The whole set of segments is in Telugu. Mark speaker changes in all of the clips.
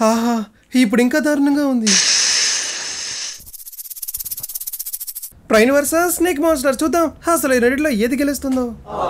Speaker 1: ఆహా ఇప్పుడు ఇంకా దారుణంగా ఉంది ట్రైన్ వర్సెస్ స్నేక్ మాన్స్టర్ చూద్దాం అసలు ఈ రెండిట్లో ఏది గెలుస్తుందో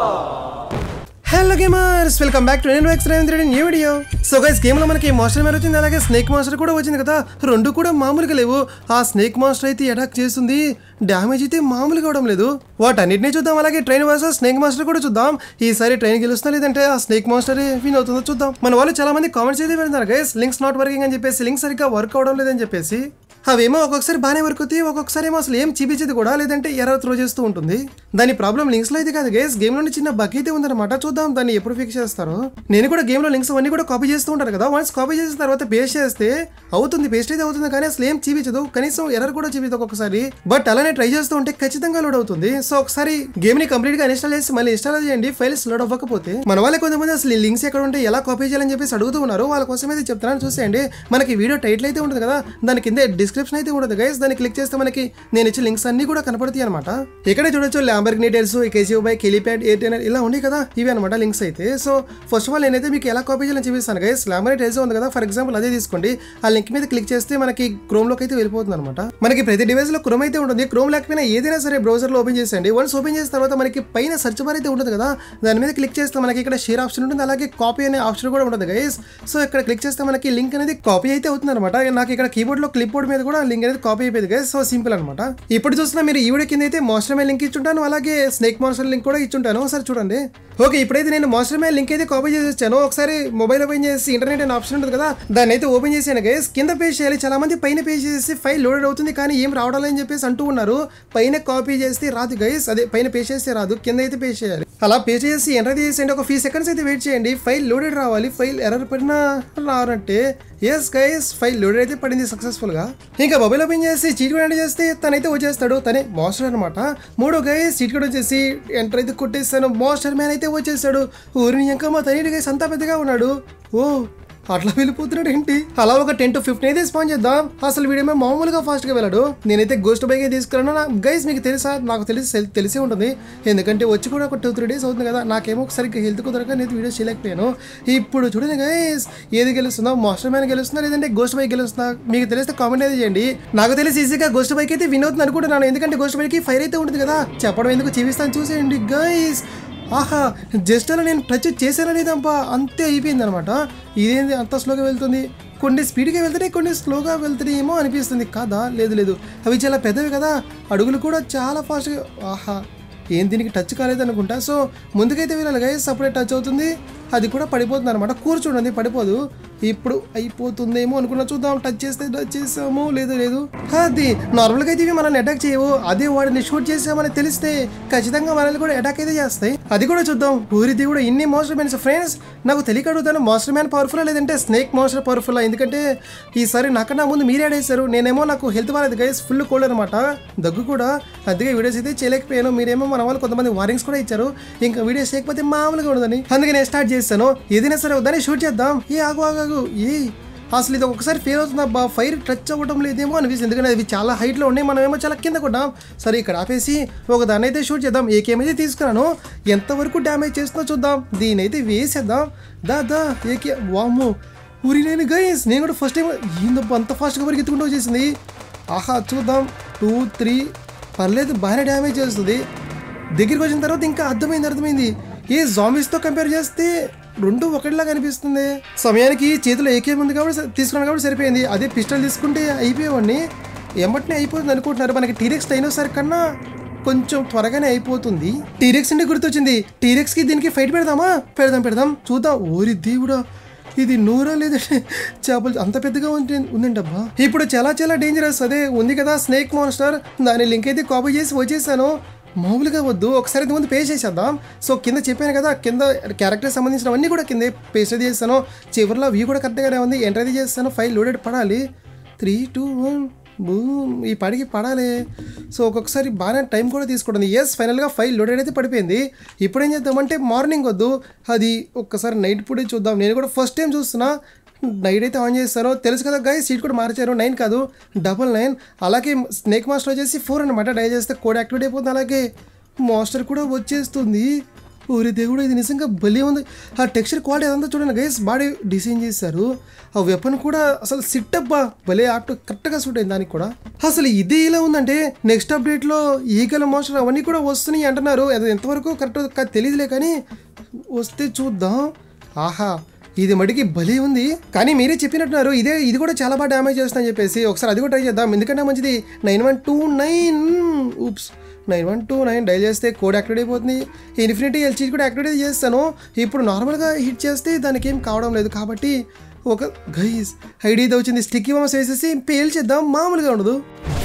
Speaker 1: hello gamers welcome back to నేను X Revanth new video so guys game లో మనకి మాస్టర్ మీద వచ్చింది అలాగే స్నేక్ మాస్టర్ కూడా వచ్చింది కదా రెండు కూడా మామూలుగా లేవు ఆ స్నేక్ మాస్టర్ అయితే అటాక్ చేస్తుంది డ్యామేజ్ అయితే మామూలుగా అవడం లేదు వాటన్నిటిని చూద్దాం అలాగే ట్రైన్ వర్సెస్ స్నేక్ మాస్టర్ కూడా చూద్దాం ఈసారి ట్రైన్ గెలుస్తుందా లేదంటే ఆ స్నేక్ మాస్టర్ విన్ అవుతుందో చూద్దాం మన వాళ్ళు చాలా మంది కామెంట్స్ అయితే పెడతారు గైస్ లింక్స్ నాట్ వర్కింగ్ అని చెప్పేసి లింక్ సరిగ్గా వర్క్ అవడం లేదని చెప్పేసి అవేమో ఒక్కొక్కసారి బాగానే వర్క్ అవుతాయి ఒక్కొక్కసారి ఏమో అసలు ఏం చూపించేది కూడా లేదంటే ఎర్ర త్రో చేస్తూ ఉంటుంది దాని ప్రాబ్లం లింక్స్ లో అయితే కాదు గేస్ గేమ్ లోని చిన్న బగ్ అయితే ఉందన్నమాట చూద్దాం దాన్ని ఎప్పుడు ఫిక్స్ చేస్తారో నేను కూడా గేమ్ లో లింక్స్ అవన్నీ కూడా కాపీ చేస్తూ ఉంటారు కదా వన్స్ కాపీ చేసిన తర్వాత పేస్ట్ చేస్తే అవుతుంది పేస్ట్ అయితే అవుతుంది కానీ అసలు ఏం చూపించదు కనీసం ఎర్రర్ కూడా చూపించదు ఒక్కొక్కసారి బట్ అలానే ట్రై చేస్తూ ఉంటే ఖచ్చితంగా లోడ్ అవుతుంది సో ఒకసారి గేమ్ ని కంప్లీట్ గా ఇన్స్టాల్ చేసి మళ్ళీ ఇన్స్టాల్ చేయండి ఫైల్స్ లోడ్ అవ్వకపోతే మన వాళ్ళే కొంతమంది అసలు ఈ లింక్స్ ఎక్కడ ఉంటే ఎలా కాపీ చేయాలని చెప్పేసి అడుగుతూ ఉన్నారు వాళ్ళ కోసం అయితే చెప్తున్నాను చూసేయండి మనకి వీడియో టైటిల్ అయితే ఉంటుంది కదా దాని కింద డిస్క్రిప్షన్ అయితే ఉంటుంది గైస్ దాన్ని క్లిక్ చేస్తే మనకి నేను ఇచ్చే లింక్స్ అన్ని కూడా కనపడతాయి అనమాట ఇక్కడే చూడొచ్చు ల్యాంబర్గ్ డీటెయిల్స్ కేసీఓ బై కెలిప్యాడ్ ఎయిర్టెనర్ ఇలా ఉన్నాయి కదా ఇవి అనమాట లింక్స్ అయితే సో ఫస్ట్ ఆఫ్ ఆల్ నేనైతే మీకు ఎలా కాపీ చేయాలని చూపిస్తాను గైస్ ల్యాంబర్ డీటెయిల్స్ ఉంది కదా ఫర్ ఎగ్జాంపుల్ అదే తీసుకోండి ఆ లింక్ మీద క్లిక్ చేస్తే మనకి క్రోమ్ లోకి అయితే వెళ్ళిపోతుంది అనమాట మనకి ప్రతి డివైస్ లో క్రోమ్ అయితే ఉంటుంది క్రోమ్ లేకపోయినా ఏదైనా సరే బ్రౌజర్ లో ఓపెన్ చేసేయండి వన్స్ ఓపెన్ చేసిన తర్వాత మనకి పైన సెర్చ్ బార్ అయితే ఉంటుంది కదా దాని మీద క్లిక్ చేస్తే మనకి ఇక్కడ షేర్ ఆప్షన్ ఉంటుంది అలాగే కాపీ అనే ఆప్షన్ కూడా ఉంటుంది గైస్ సో ఇక్కడ క్లిక్ చేస్తే మనకి లింక్ అనేది కాపీ అయితే అవుతుంది అనమాట నాకు ఇక్కడ కీబోర్డ్ లో క్లిప్ బోర్డ్ మీద కూడా లింక్ అనేది కాపీ అయిపోయింది గైస్ సో సింపుల్ అనమాట ఇప్పుడు చూస్తున్నా మీరు ఈ వీడియో కింద అయితే మాస్టర్ మే లింక్ ఇచ్చుంటాను అలాగే స్నేక్ మాస్టర్ లింక్ కూడా ఇచ్చుంటాను ఒకసారి చూడండి ఓకే ఇప్పుడైతే నేను మాస్టర్ మే లింక్ అయితే కాపీ చేసి వచ్చాను ఒకసారి మొబైల్ ఓపెన్ చేసి ఇంటర్నెట్ అనే ఆప్షన్ ఉంటుంది కదా దాన్ని అయితే ఓపెన్ చేసాను గైస్ కింద పేజ్ చేయాలి చాలా మంది పైన పేజ్ చేసి ఫైల్ లోడెడ్ అవుతుంది కానీ ఏం రావడం అని చెప్పేసి అంటూ ఉన్నారు పైన కాపీ చేస్తే రాదు గైస్ అదే పైన పేజ్ చేస్తే రాదు కింద అయితే పేజ్ చేయాలి అలా పేజ్ చేసి ఎంటర్ చేసేయండి ఒక ఫ్యూ సెకండ్స్ అయితే వెయిట్ చేయండి ఫైల్ లోడెడ్ రావాలి ఫైల్ ఎర్రర్ పడినా రారంటే ఎస్ గైస్ ఫైల్ లోడెడ్ అయితే పడింది సక్సెస్ఫుల్ గా ఇంకా మొబైల్ ఓపెన్ చేసి చీట్ కూడా చేస్తే తనైతే వచ్చేస్తాడు తనే మాస్టర్ అనమాట మూడో గైస్ చీట్ కూడా వచ్చేసి ఎంటర్ అయితే కొట్టేస్తాను మాస్టర్ మ్యాన్ అయితే వచ్చేసాడు ఊరిని ఇంకా మా తనీడి గైస్ అంతా పెద్దగా ఉన్నాడు ఓ అట్లా వెళ్ళిపోతున్నాడు ఏంటి అలా ఒక టెన్ టు ఫిఫ్టీన్ అయితే స్పాన్ చేద్దాం అసలు వీడేమో మామూలుగా ఫాస్ట్ గా వెళ్ళాడు నేనైతే గోస్ట్ బైక్ తీసుకున్నాను నా గైస్ మీకు తెలుసా నాకు తెలిసి తెలిసే ఉంటుంది ఎందుకంటే వచ్చి కూడా ఒక టూ త్రీ డేస్ అవుతుంది కదా నాకేమో సరిగ్గా హెల్త్ కుదరక నేను వీడియో చేయలేకపోయాను ఇప్పుడు చూడండి గైస్ ఏది గెలుస్తుందో మాస్టర్ మ్యాన్ గెలుస్తుందా లేదంటే గోస్ట్ బైక్ గెలుస్తుందా మీకు తెలిస్తే కామెంట్ అయితే చేయండి నాకు తెలిసి ఈజీగా గోస్ట్ బైక్ అయితే విన్ అవుతుంది అనుకుంటున్నాను ఎందుకంటే గోస్ట్ బైక్ ఫైర్ అయితే ఉంటుంది కదా చెప్పడం ఎందుకు చూపిస్తాను చూసేయండి గైస్ ఆహా జస్ట్ అలా నేను టచ్ చేశానా లేదంపా అంతే అయిపోయింది అనమాట ఇదేంది అంత స్లోగా వెళ్తుంది కొన్ని స్పీడ్గా వెళ్తున్నాయి కొన్ని స్లోగా వెళ్తున్నాయేమో అనిపిస్తుంది కాదా లేదు లేదు అవి చాలా పెద్దవి కదా అడుగులు కూడా చాలా ఫాస్ట్గా ఆహా ఏం దీనికి టచ్ కాలేదు అనుకుంటా సో ముందుకైతే వెళ్ళాలి గైస్ అప్పుడే టచ్ అవుతుంది అది కూడా పడిపోతుంది అనమాట కూర్చోండి పడిపోదు ఇప్పుడు అయిపోతుందేమో అనుకున్నా చూద్దాం టచ్ చేస్తే టచ్ చేసాము లేదు లేదు అది నార్మల్గా అయితే ఇవి మనల్ని అటాక్ చేయవు అదే వాడిని షూట్ చేసామని తెలిస్తే ఖచ్చితంగా మనల్ని కూడా అటాక్ అయితే చేస్తాయి అది కూడా చూద్దాం ఊరి దేవుడు ఇన్ని మాస్టర్ మ్యాన్స్ ఫ్రెండ్స్ నాకు తెలియక అడుగుతాను మాస్టర్ మ్యాన్ పవర్ఫుల్ లేదంటే స్నేక్ మాస్టర్ పవర్ఫుల్ ఎందుకంటే ఈసారి నాకన్నా ముందు మీరే ఆడేశారు నేనేమో నాకు హెల్త్ బాగాలేదు గైస్ ఫుల్ కోల్డ్ అనమాట దగ్గు కూడా అందుకే వీడియోస్ అయితే చేయలేకపోయాను మీరేమో మన వాళ్ళు కొంతమంది వార్నింగ్స్ కూడా ఇచ్చారు ఇంకా వీడియోస్ చేయకపోతే మామూలుగా ఉండదని అందుకే నేను స్టార్ట్ చేస్తాను ఏదైనా సరే దాన్ని షూట్ చేద్దాం ఏ ఆగు ఆగు ఆగు ఏ అసలు ఇది ఒకసారి ఫెయిల్ అవుతుంది అబ్బా ఫైర్ టచ్ అవ్వడం లేదేమో అనిపిస్తుంది ఎందుకంటే అవి చాలా హైట్లో ఉన్నాయి మనం ఏమో చాలా కింద కొట్టాం సరే ఇక్కడ ఆపేసి ఒక దాన్ని అయితే షూట్ చేద్దాం ఏకేం అయితే తీసుకున్నాను ఎంతవరకు డ్యామేజ్ చేస్తుందో చూద్దాం దీని అయితే వేసేద్దాం దా దా ఏకే వాము ఊరి నేను గైస్ నేను కూడా ఫస్ట్ టైం ఏందబ్బా అంత ఫాస్ట్గా పరిగెత్తుకుంటూ వచ్చేసింది ఆహా చూద్దాం టూ త్రీ పర్లేదు బాగానే డ్యామేజ్ చేస్తుంది దగ్గరికి వచ్చిన తర్వాత ఇంకా అర్థమైంది అర్థమైంది ఏ జాంబీస్తో కంపేర్ చేస్తే రెండు ఒకటిలాగా అనిపిస్తుంది సమయానికి చేతిలో ఏకే ఉంది కాబట్టి స- తీసుకున్నాను కాబట్టి సరిపోయింది అదే పిస్టల్ తీసుకుంటే అయిపోయేవాడిని ఎమ్మటినే అయిపోతుంది అనుకుంటున్నారు మనకి టీరెక్స్ డైనోసార్ కన్నా కొంచెం త్వరగానే అయిపోతుంది టీరెక్స్ అంటే గుర్తొచ్చింది టీరెక్స్ కి దీనికి ఫైట్ పెడదామా పెడదాం పెడదాం చూద్దాం ఓరి దేవుడా ఇది నూరా లేదంటే చేపలు అంత పెద్దగా ఉంది ఉందంటబ్బా ఇప్పుడు చాలా చాలా డేంజరస్ అదే ఉంది కదా స్నేక్ మాన్స్టర్ దాని లింక్ అయితే కాపీ చేసి వచ్చేసాను మామూలుగా వద్దు ఒకసారి ఇది ముందు పే చేసేద్దాం సో కింద చెప్పాను కదా కింద క్యారెక్టర్ సంబంధించినవన్నీ కూడా కింద పేస్ట్ అయితే చేస్తాను చివరిలో వ్యూ కూడా కరెక్ట్గానే ఉంది ఎంటర్ అయితే చేస్తాను ఫైల్ లోడెడ్ పడాలి త్రీ టూ వన్ బూమ్ ఈ పడికి పడాలి సో ఒక్కొక్కసారి బాగానే టైం కూడా తీసుకుంటుంది ఎస్ ఫైనల్గా ఫైల్ లోడెడ్ అయితే పడిపోయింది ఇప్పుడు ఏం చేద్దామంటే మార్నింగ్ వద్దు అది ఒక్కసారి నైట్ పూటే చూద్దాం నేను కూడా ఫస్ట్ టైం చూస్తున్నా నైట్ అయితే ఆన్ చేస్తాను తెలుసు కదా గైస్ సీట్ కూడా మార్చారు నైన్ కాదు డబల్ నైన్ అలాగే స్నేక్ మాస్టర్ వచ్చేసి ఫోర్ అనమాట డై చేస్తే కోడ్ యాక్టివేట్ అయిపోతుంది అలాగే మాస్టర్ కూడా వచ్చేస్తుంది ఊరి దేవుడు ఇది నిజంగా భలే ఉంది ఆ టెక్స్చర్ క్వాలిటీ అదంతా చూడండి గైస్ బాడీ డిజైన్ చేశారు ఆ వెపన్ కూడా అసలు సిట్ అబ్బా భలే ఆట కరెక్ట్గా సూట్ అయింది దానికి కూడా అసలు ఇది ఇలా ఉందంటే నెక్స్ట్ అప్డేట్లో ఈగల మోషన్ అవన్నీ కూడా వస్తున్నాయి అంటున్నారు అది ఎంతవరకు కరెక్ట్ తెలియదులే కానీ వస్తే చూద్దాం ఆహా ఇది మడికి భలే ఉంది కానీ మీరే చెప్పినట్టున్నారు ఇదే ఇది కూడా చాలా బాగా డ్యామేజ్ చేస్తుందని చెప్పేసి ఒకసారి అది కూడా ట్రై చేద్దాం ఎందుకంటే మంచిది nine one two nine oops nine one two nine dial చేస్తే కోడ్ యాక్టివేట్ అయిపోతుంది ఇన్ఫినిటీ ఎల్చీ కూడా యాక్టివేట్ చేస్తాను ఇప్పుడు నార్మల్గా హిట్ చేస్తే దానికి ఏం కావడం లేదు కాబట్టి ఒక గైస్ ఐడి అయితే వచ్చింది స్టిక్కీ బాంబ్స్ వేసేసి పేల్చేద్దాం మామూలుగా ఉండదు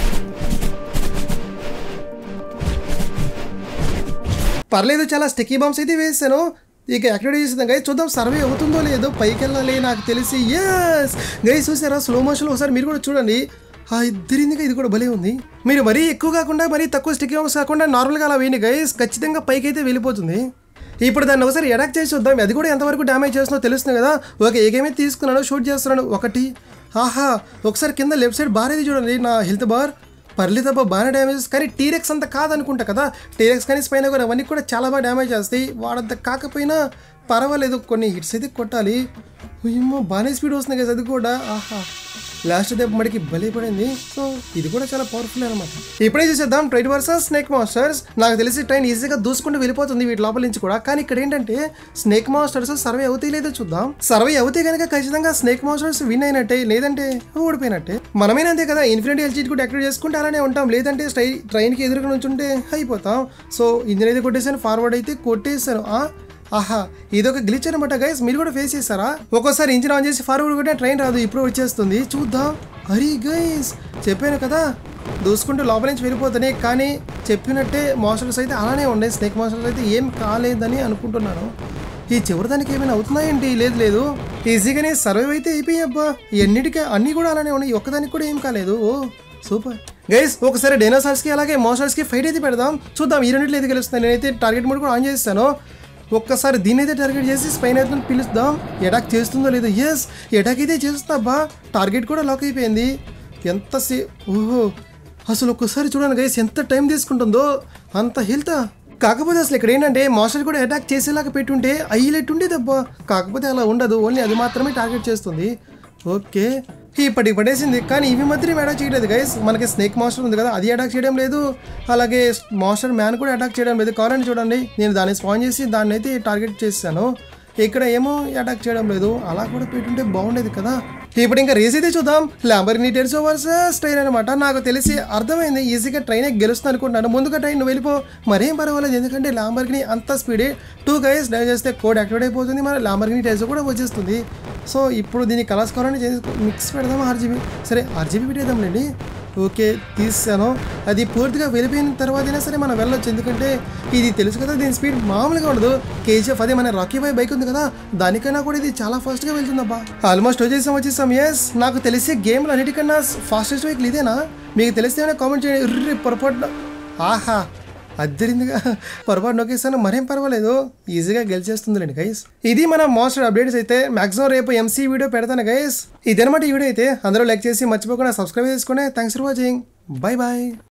Speaker 1: పర్లేదు చాలా స్టిక్కీ బాంబ్స్ అయితే వేసాను ఇక యాక్టివేట్ చేసేదాం గైస్ చూద్దాం సర్వే అవుతుందో లేదో పైకి వెళ్ళాలి నాకు తెలిసి ఎస్ గైస్ చూసారా స్లో మోషన్ ఒకసారి మీరు కూడా చూడండి ఆ ఇద్దరిందిగా ఇది కూడా భలే ఉంది మీరు మరీ ఎక్కువ కాకుండా మరీ తక్కువ స్టిక్కీ బాంబ్స్ కాకుండా నార్మల్గా అలా వేయండి గైస్ ఖచ్చితంగా పైకి అయితే వెళ్ళిపోతుంది ఇప్పుడు దాన్ని ఒకసారి ఎడాక్ చేసి చూద్దాం అది కూడా ఎంతవరకు డ్యామేజ్ చేస్తుందో తెలుస్తుంది కదా ఓకే ఏ గేమే తీసుకున్నాను షూట్ చేస్తున్నాను ఒకటి ఆహా ఒకసారి కింద లెఫ్ట్ సైడ్ బార్ ఇది చూడండి నా హెల్త్ బార్ పర్లేదు అబ్బా బాగానే డ్యామేజెస్ కానీ టీరెక్స్ అంత కాదనుకుంటా కదా టీరెక్స్ కానీ స్పైన కూడా అవన్నీ కూడా చాలా బాగా డ్యామేజ్ చేస్తాయి వాడంత కాకపోయినా పర్వాలేదు కొన్ని హిట్స్ అయితే కొట్టాలి ఏమో బాగానే స్పీడ్ వస్తుంది కదా అది కూడా ఆహా లాస్ట్ దెబ్బ మడికి బలి పడింది సో ఇది కూడా చాలా పవర్ఫుల్ అనమాట ఇప్పుడే చూసేద్దాం ట్రైన్ వర్సెస్ స్నేక్ మాస్టర్స్ నాకు తెలిసి ట్రైన్ ఈజీగా దూసుకుంటూ వెళ్ళిపోతుంది వీటి లోపల నుంచి కూడా కానీ ఇక్కడ ఏంటంటే స్నేక్ మాస్టర్స్ సర్వే అవుతాయి లేదో చూద్దాం సర్వే అవుతే కనుక ఖచ్చితంగా స్నేక్ మాస్టర్స్ విన్ అయినట్టే లేదంటే ఓడిపోయినట్టే మనమేనా అంతే కదా ఇన్ఫినిటీ ఎల్జీ కూడా యాక్టివేట్ చేసుకుంటే అలానే ఉంటాం లేదంటే స్టై ట్రైన్కి ఎదురుగా నుంచుంటే అయిపోతాం సో ఇంజిన్ అయితే కొట్టేసాను ఫార్వర్డ్ అయితే కొట్టేసాను ఆ ఆహా ఇది ఒక గ్లిచ్ అనమాట గైస్ మీరు కూడా ఫేస్ చేస్తారా ఒక్కోసారి ఇంజిన్ ఆన్ చేసి ఫార్వర్డ్ కూడా ట్రైన్ రాదు ఇప్పుడు వచ్చేస్తుంది చూద్దాం అరే గైస్ చెప్పాను కదా దూసుకుంటూ లోపల నుంచి వెళ్ళిపోతున్నాయి కానీ చెప్పినట్టే మోషన్స్ అయితే అలానే ఉన్నాయి స్నేక్ మోషన్స్ అయితే ఏం కాలేదని అనుకుంటున్నాను ఈ చివరి దానికి ఏమైనా అవుతున్నాయేంటి లేదు లేదు ఈజీగానే సర్వైవ్ అయితే అయిపోయి అబ్బా ఎన్నిటికీ అన్నీ కూడా అలానే ఉన్నాయి ఒక్కదానికి కూడా ఏం కాలేదు ఓ సూపర్ గైస్ ఒకసారి డైనోసార్స్కి అలాగే మోసార్స్కి ఫైట్ అయితే పెడదాం చూద్దాం ఈ రెండింటిలో ఏది గెలుస్తుంది నేనైతే టార్గెట్ మోడ్ కూడా ఆన్ చేస్తాను ఒక్కసారి దీన్ని అయితే టార్గెట్ చేసి స్పైన్ అయితే పిలుస్తాం అటాక్ చేస్తుందో లేదో ఎస్ అటాక్ అయితే చేస్తా బా టార్గెట్ కూడా లాక్ అయిపోయింది ఎంత సే ఓహో అసలు ఒక్కసారి చూడండి గైస్ ఎంత టైం తీసుకుంటుందో అంత హెల్త్ కాకపోతే అసలు ఇక్కడ ఏంటంటే మాస్టర్ కూడా అటాక్ చేసేలాగా పెట్టుంటే హైలైట్ ఉండేదబ్బా కాకపోతే అలా ఉండదు ఓన్లీ అది మాత్రమే టార్గెట్ చేస్తుంది ఓకే ఇప్పటికి పడేసింది కానీ ఇవి మాత్రం అటాక్ చేయలేదు గైస్ మనకి స్నేక్ మాస్టర్ ఉంది కదా అది అటాక్ చేయడం లేదు అలాగే మాస్టర్ మ్యాన్ కూడా అటాక్ చేయడం లేదు కావాలని చూడండి నేను దాన్ని స్పాన్ చేసి దాన్ని అయితే టార్గెట్ చేశాను ఇక్కడ ఏమో అటాక్ చేయడం లేదు అలా కూడా పెట్టుంటే బాగుండేది కదా ఇప్పుడు ఇంకా రేస్ అయితే చూద్దాం ల్యాంబర్ని టెర్సో వర్సెస్ ట్రైన్ అనమాట నాకు తెలిసి అర్థమైంది ఈజీగా ట్రైన్ గెలుస్తుంది అనుకుంటున్నాను ముందుగా ట్రైన్ నువ్వు వెళ్ళిపో మరేం పర్వాలేదు ఎందుకంటే ల్యాంబర్ని అంత స్పీడే టూ గైస్ డైవ్ చేస్తే కోడ్ యాక్టివేట్ అయిపోతుంది మన ల్యాంబర్ని టెర్సో కూడా వచ్చేస్తుంది సో ఇప్పుడు దీన్ని కలర్స్ కావాలని చేసి మిక్స్ పెడదాం ఆర్జీబీ సరే ఆర్జీబీ పెట్టేద్దాంలేండి ఓకే తీసాను అది పూర్తిగా వెళ్ళిపోయిన తర్వాతైనా సరే మనం వెళ్ళొచ్చు ఎందుకంటే ఇది తెలుసు కదా దీని స్పీడ్ మామూలుగా ఉండదు కేజీఎఫ్ అదే మన రాకీ బాయ్ బైక్ ఉంది కదా దానికైనా కూడా ఇది చాలా ఫాస్ట్గా వెళ్తుందబ్బా ఆల్మోస్ట్ వచ్చేసాం వచ్చేసాం ఎస్ నాకు తెలిసి గేమ్లు అన్నిటికన్నా ఫాస్టెస్ట్ వెహికల్ ఇదేనా మీకు తెలిస్తే ఏమైనా కామెంట్ చేయండి ఇర్రి పొరపాటున ఆహా అద్దరిందిగా పొరపాటు నొక్కేస్తాను మరేం పర్వాలేదు ఈజీగా గెలిచేస్తుందిలేండి గైస్ ఇది మన మోస్ట్ అప్డేట్స్ అయితే మాక్సిమం రేపు ఎంసీ వీడియో పెడతాను గైస్ ఇదనమాట ఈ వీడియో అయితే అందరూ లైక్ చేసి మర్చిపోకుండా సబ్స్క్రైబ్ చేసుకోండి thanks for watching bye bye